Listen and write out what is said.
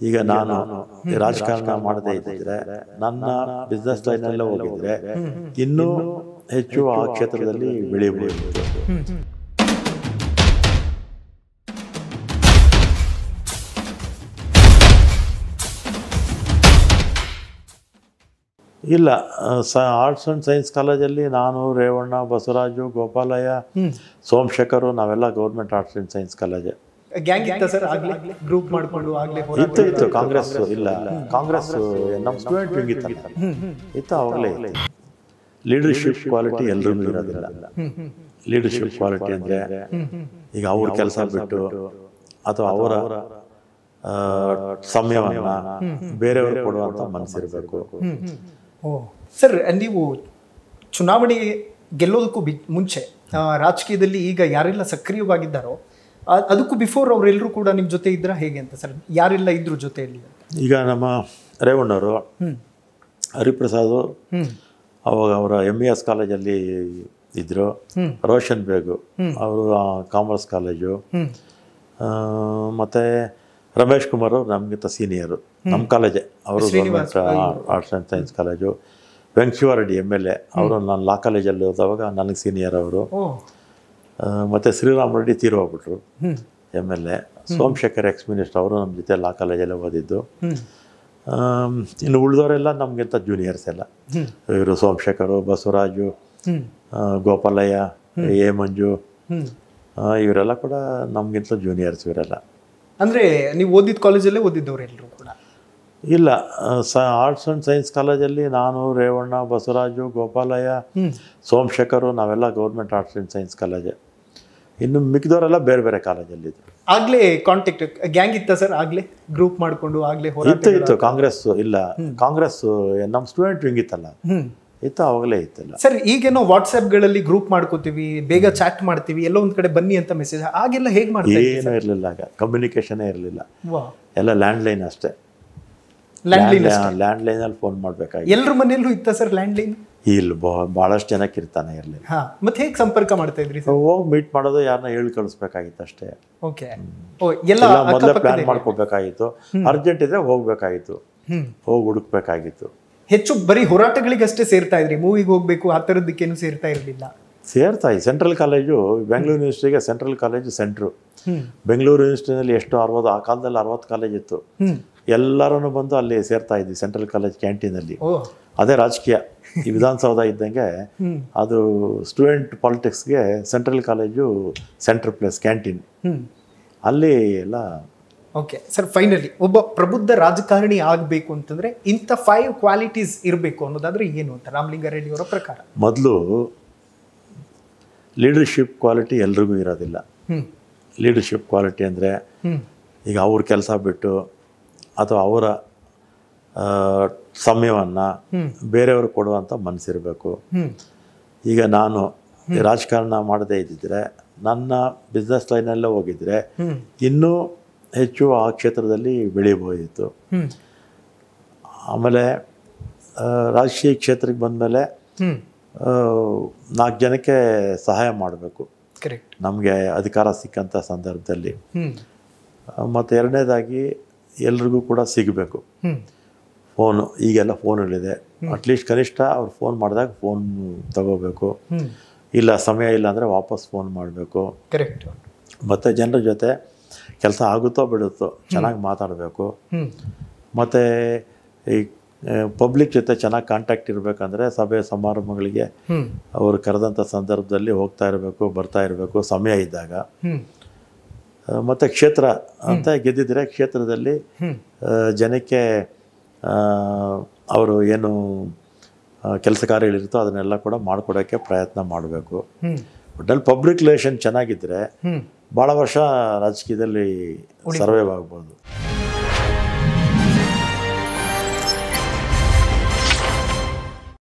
ಈಗ ನಾನು ಈ ರಾಜಕಾರಣ ಮಾಡದೇ ಇದ್ದಿದ್ರೆ ನನ್ನ ಬಿಸ್ನೆಸ್ ಲೈನಲ್ಲೇ ಹೋಗಿದ್ರೆ ಇನ್ನೂ ಹೆಚ್ಚು ಆ ಕ್ಷೇತ್ರದಲ್ಲಿ ಬೆಳೆಯಬಹುದು ಇಲ್ಲ ಸ ಆರ್ಟ್ಸ್ ಆ್ಯಂಡ್ ಸೈನ್ಸ್ ಕಾಲೇಜಲ್ಲಿ ನಾನು ರೇವಣ್ಣ ಬಸವರಾಜು ಗೋಪಾಲಯ್ಯ ಸೋಮಶೇಖರು ನಾವೆಲ್ಲ ಗೌರ್ಮೆಂಟ್ ಆರ್ಟ್ಸ್ ಆ್ಯಂಡ್ ಸೈನ್ಸ್ ಕಾಲೇಜೇ ಗ್ಯಾಂಗ್ ಇತ್ತ ಸರ್ ಆಗ್ಲೇ ಗ್ರೂಪ್ ಮಾಡ್ಕೊಂಡು ಆಗ್ಲೇ ಇತ್ತು ಇತ್ತು ಕಾಂಗ್ರೆಸ್ ಇಲ್ಲ ಕಾಂಗ್ರೆಸ್ ನಮ್ಮ ಸ್ಟೂಡೆಂಟ್ ವಿಂಗ್ ಇತ್ತಲ್ಲ ಇತ್ತು ಅವಾಗಲೇ ಲೀಡರ್ಶಿಪ್ ಕ್ವಾಲಿಟಿ ಎಲ್ರಿಗೂ ಇರೋದಿಲ್ಲ ಲೀಡರ್ಶಿಪ್ ಕ್ವಾಲಿಟಿ ಅಂದರೆ ಈಗ ಅವ್ರ ಕೆಲಸ ಬಿಟ್ಟು ಅಥವಾ ಅವರ ಆ, ಸಮಯವನ್ನ ಬೇರೆಯವರು ಕೊಡುವಂಥ ಮನಸ್ಸಿರಬೇಕು ಓ ಸರ್ ನೀವು ಚುನಾವಣೆ ಗೆಲ್ಲೋದಕ್ಕೂ ಬಿ ಮುಂಚೆ ಆ, ರಾಜಕೀಯದಲ್ಲಿ ಈಗ ಯಾರೆಲ್ಲ ಸಕ್ರಿಯವಾಗಿದ್ದಾರೋ ಆ- ಅದಕ್ಕೂ ಬಿಫೋರ್ ಅವರೆಲ್ಲರೂ ಕೂಡ ನಿಮ್ಮ ಜೊತೆ ಇದ್ರ ಹೇಗೆ ಅಂತ ಸರ್ ಯಾರೆಲ್ಲ ಇದ್ರು ಜೊತೆಯಲ್ಲಿ ಅಂತ ಈಗ ನಮ್ಮ ರೇವಣ್ಣವರು ಹರಿಪ್ರಸಾದ್ ಅವಾಗ ಅವರ ಎಮ್ ಇ ಎಸ್ ಕಾಲೇಜಲ್ಲಿ ಇದ್ದರು ರೋಷನ್ ಬೇಗು ಅವರು ಕಾಮರ್ಸ್ ಕಾಲೇಜು ಆ, ಮತ್ತೆ ರಮೇಶ್ ಕುಮಾರ್ ಅವರು ನಮಗಿಂತ ಸೀನಿಯರು ನಮ್ಮ ಕಾಲೇಜೇ ಅವರು government arts and science college Venkateshwara Reddy M L A ಅವರು ನಾನು ಲಾ ಕಾಲೇಜಲ್ಲಿ ಓದುವಾಗ ನನಗೆ ಸೀನಿಯರ್ ಅವರು ಓ ಆ, ಮತ್ತೆ ಶ್ರೀರಾಮ್ ರೆಡ್ಡಿ ತೀರೋಗ್ಬಿಟ್ರು M L A Somashekar ex minister ಅವರು ನಮ್ಮ ಜೊತೆ ಲಾ ಕಾಲೇಜಲ್ಲೇ ಓದಿದ್ದು ಆಮ್, ಇನ್ನು ಉಳಿದವರೆಲ್ಲ ನಮಗಿಂತ ಜೂನಿಯರ್ಸ್ ಎಲ್ಲ ಇವರು ಸೋಮಶೇಖರು ಬಸವರಾಜು ಆ, ಗೋಪಾಲಯ್ಯ ಎ ಮಂಜು ಆ, ಇವರೆಲ್ಲ ಕೂಡ ನಮಗಿಂತ ಜೂನಿಯರ್ಸ್ ಇವರೆಲ್ಲ ಅಂದ್ರೆ ನೀವು ಓದಿದ ಕಾಲೇಜಲ್ಲೇ ಓದಿದ್ದವ್ರು ಎಲ್ಲರೂ ಕೂಡ ಇಲ್ಲ ಆ, ಸ ಆರ್ಟ್ಸ್ ಆ್ಯಂಡ್ ಸೈನ್ಸ್ ಕಾಲೇಜಲ್ಲಿ ನಾನು ರೇವಣ್ಣ ಬಸವರಾಜು ಗೋಪಾಲಯ್ಯ ಸೋಮಶೇಖರು ನಾವೆಲ್ಲ ಗೌರ್ಮೆಂಟ್ ಆರ್ಟ್ಸ್ ಆ್ಯಂಡ್ ಸೈನ್ಸ್ ಕಾಲೇಜೇ ಇನ್ನು ಮಿಕ್ಕಿದವರೆಲ್ಲ ಬೇರೆ ಬೇರೆ ಕಾಲೇಜಲ್ಲಿದ್ದರು ಆಗ್ಲೇ ಕಾಂಟ್ಯಾಕ್ಟ್ ಗ್ಯಾಂಗ್ ಇತ್ತ ಸರ್ ಆಗ್ಲೇ ಗ್ರೂಪ್ ಮಾಡ್ಕೊಂಡು ಆಗ್ಲೇ ಹೋರಾಟ ಇತ್ತು ಇತ್ತು ಕಾಂಗ್ರೆಸ್ ಇಲ್ಲ ಕಾಂಗ್ರೆಸ್ ನಮ್ಮ ಸ್ಟೂಡೆಂಟ್ ವಿಂಗ್ ಇತ್ತಲ್ಲ ಹ್ಮ್ ಇತ್ತು ಅವಾಗಲೇ ಇತ್ತಿಲ್ಲ ಸರ್ ಈಗೇನೋ ವಾಟ್ಸ್ಆ್ಯಪ್ಗಳಲ್ಲಿ ಗ್ರೂಪ್ ಮಾಡ್ಕೋತೀವಿ ಬೇಗ ಚಾಟ್ ಮಾಡ್ತೀವಿ ಎಲ್ಲೋ ಒಂದ್ ಕಡೆ ಬನ್ನಿ ಅಂತ ಮೆಸೇಜ್ ಆಗೆಲ್ಲ ಹೇಗೆ ಮಾಡ್ತಾ ಏನೂ ಇರಲಿಲ್ಲ ಆಗ ಕಮ್ಯುನಿಕೇಷನೇ ಇರಲಿಲ್ಲ ವಾ ಎಲ್ಲ ಲ್ಯಾಂಡ್ಲೈನ್ ಅಷ್ಟೇ ಲ್ಯಾಂಡ್ಲೈನ್ ಲ್ಯಾಂಡ್ಲೈನಲ್ಲಿ ಫೋನ್ ಮಾಡಬೇಕಾಗಿ ಎಲ್ರ ಮನೆಯಲ್ಲೂ ಇತ್ತ ಸರ್ ಲ್ಯಾಂಡ್ಲೈನ್ ಇಲ್ಲಿ ಭಾಳಷ್ಟು ಜನಕ್ಕೆ ಇರ್ತಾನೆ ಇರಲಿಲ್ಲ ಹಾ ಮತ್ತೆ ಹೇಗೆ ಸಂಪರ್ಕ ಮಾಡ್ತಾ ಇದ್ರಿ ಸರ್ ಹೋಗಿ ಮೀಟ್ ಮಾಡೋದು ಯಾರನ್ನ ಹೇಳಿ ಕಳಿಸ್ಬೇಕಾಗಿತ್ತು ಅಷ್ಟೇ ಓಕೆ ಓ ಎಲ್ಲ ಎಲ್ಲ ಮೊದಲೇ ಅಕ್ಕಪಕ್ಕದ ಪ್ಲಾನ್ ಮಾಡ್ಕೋಬೇಕಾಗಿತ್ತು ಅರ್ಜೆಂಟ್ ಇದ್ರೆ ಹೋಗ್ಬೇಕಾಗಿತ್ತು ಹ್ಮ್ ಹೋಗಿ ಹುಡುಕ್ಬೇಕಾಗಿತ್ತು ಹೆಚ್ಚು ಬರೀ ಹೋರಾಟಗಳಿಗಷ್ಟೇ ಸೇರ್ತಾ ಇದ್ರಿ ಮೂವಿಗೆ ಹೋಗ್ಬೇಕು ಆ ಥರದ್ದಕ್ಕೇನು ಸೇರ್ತಾ ಇರಲಿಲ್ಲ ಸೇರ್ತಾ ಇತ್ತು ಸೆಂಟ್ರಲ್ ಕಾಲೇಜು ಬೆಂಗಳೂರು ಯೂನಿವರ್ಸಿಟಿಗೆ ಸೆಂಟ್ರಲ್ ಕಾಲೇಜು ಸೆಂಟ್ರು ಹ್ಮ್ ಬೆಂಗಳೂರು ಯೂನಿವರ್ಸಿಟಿನಲ್ಲಿ ಎಷ್ಟು ಅರವತ್ತು ಆ ಕಾಲದಲ್ಲಿ ಅರವತ್ತು ಕಾಲೇಜ್ ಇತ್ತು ಹ್ಮ್ ಎಲ್ಲರೂ ಬಂದು ಅಲ್ಲಿ ಸೇರ್ತಾ ಇದ್ವಿ ಸೆಂಟ್ರಲ್ ಕಾಲೇಜ್ ಕ್ಯಾಂಟೀನಲ್ಲಿ ಓ ಅದೇ ರಾಜಕೀಯ ಈ ವಿಧಾನಸೌಧ ಇದ್ದಂಗೆ ಹ್ಮ್ ಅದು ಸ್ಟೂಡೆಂಟ್ ಪಾಲಿಟಿಕ್ಸ್ಗೆ central college centre place canteen ಹ್ಮ್ ಅಲ್ಲಿ ಎಲ್ಲ ಓಕೆ ಸರ್ ಫೈನಲಿ ಒಬ್ಬ ಪ್ರಬುದ್ಧ ರಾಜಕಾರಣಿ ಆಗಬೇಕು ಅಂತಂದ್ರೆ ಇಂಥ ಫೈವ್ ಕ್ವಾಲಿಟೀಸ್ ಇರಬೇಕು ಅನ್ನೋದಾದ್ರೆ ಏನು ಅಂತ ರಾಮಲಿಂಗಾರೆಡ್ಡಿ ಅವರ ಪ್ರಕಾರ ಮೊದಲು ಲೀಡರ್ಶಿಪ್ ಕ್ವಾಲಿಟಿ ಎಲ್ರಿಗೂ ಇರೋದಿಲ್ಲ ಹ್ಮ್ ಲೀಡರ್ಶಿಪ್ ಕ್ವಾಲಿಟಿ ಅಂದರೆ ಹ್ಮ್ ಈಗ ಅವ್ರ ಕೆಲಸ ಬಿಟ್ಟು ಅಥವಾ ಅವರ ಸಮಯವನ್ನು ಬೇರೆಯವರು ಕೊಡುವಂಥ ಮನಸ್ಸಿರಬೇಕು ಹ್ಮ್ ಈಗ ನಾನು ಈ ರಾಜಕಾರಣ ಮಾಡದೇ ಇದ್ದಿದ್ರೆ ನನ್ನ ಬಿಸ್ನೆಸ್ ಲೈನಲ್ಲೇ ಹೋಗಿದ್ರೆ ಹ್ಮ್ ಇನ್ನೂ ಹೆಚ್ಚು ಆ ಕ್ಷೇತ್ರದಲ್ಲಿ ಬೆಳೀಬೋದಿತ್ತು ಹ್ಮ್ ಆಮೇಲೆ ಆ, ರಾಜಕೀಯ ಕ್ಷೇತ್ರಕ್ಕೆ ಬಂದಮೇಲೆ ಹ್ಮ್ ನಾಲ್ಕು ಜನಕ್ಕೆ ಸಹಾಯ ಮಾಡಬೇಕು ಕರೆಕ್ಟ್ ನಮಗೆ ಅಧಿಕಾರ ಸಿಕ್ಕಂಥ ಸಂದರ್ಭದಲ್ಲಿ ಹ್ಮ್ ಮತ್ತು ಎರಡನೇದಾಗಿ ಎಲ್ರಿಗೂ ಕೂಡ ಸಿಗಬೇಕು ಹ್ಮ್ ಫೋನು ಈಗೆಲ್ಲ ಫೋನುಗಳಿದೆ ಅಟ್ಲೀಸ್ಟ್ ಕನಿಷ್ಠ ಅವ್ರು ಫೋನ್ ಮಾಡಿದಾಗ ಫೋನ್ ತಗೋಬೇಕು ಹ್ಮ್ ಇಲ್ಲ ಸಮಯ ಇಲ್ಲ ಅಂದರೆ ವಾಪಸ್ ಫೋನ್ ಮಾಡಬೇಕು ಕರೆಕ್ಟ್ ಮತ್ತು ಜನರ ಜೊತೆ ಕೆಲಸ ಆಗುತ್ತೋ ಬಿಡುತ್ತೋ ಚೆನ್ನಾಗಿ ಮಾತಾಡಬೇಕು ಹ್ಮ್ ಮತ್ತು ಈ ಪಬ್ಲಿಕ್ ಜೊತೆ ಚೆನ್ನಾಗಿ ಕಾಂಟ್ಯಾಕ್ಟ್ ಇರಬೇಕಂದ್ರೆ ಸಭೆ ಸಮಾರಂಭಗಳಿಗೆ ಹ್ಮ್ ಅವರು ಕರೆದಂಥ ಸಂದರ್ಭದಲ್ಲಿ ಹೋಗ್ತಾ ಇರಬೇಕು ಬರ್ತಾ ಇರಬೇಕು ಸಮಯ ಇದ್ದಾಗ ಹ್ಮ್ ಮತ್ತು ಕ್ಷೇತ್ರ ಅಂತ ಗೆದ್ದಿದ್ರೆ ಕ್ಷೇತ್ರದಲ್ಲಿ ಹ್ಮ್ ಆ, ಜನಕ್ಕೆ ಆ, ಅವರು ಏನು ಕೆಲಸ ಕಾರ್ಯಗಳಿರುತ್ತೋ ಅದನ್ನೆಲ್ಲ ಕೂಡ ಮಾಡಿಕೊಡೋಕ್ಕೆ ಪ್ರಯತ್ನ ಮಾಡಬೇಕು ಹ್ಮ್ ಒಟ್ಟಲ್ಲಿ ಪಬ್ಲಿಕ್ ರಿಲೇಷನ್ ಚೆನ್ನಾಗಿದ್ದರೆ ಹ್ಮ್ ಭಾಳ ವರ್ಷ ರಾಜಕೀಯದಲ್ಲಿ ಸರ್ವೈವ್ ಆಗ್ಬೋದು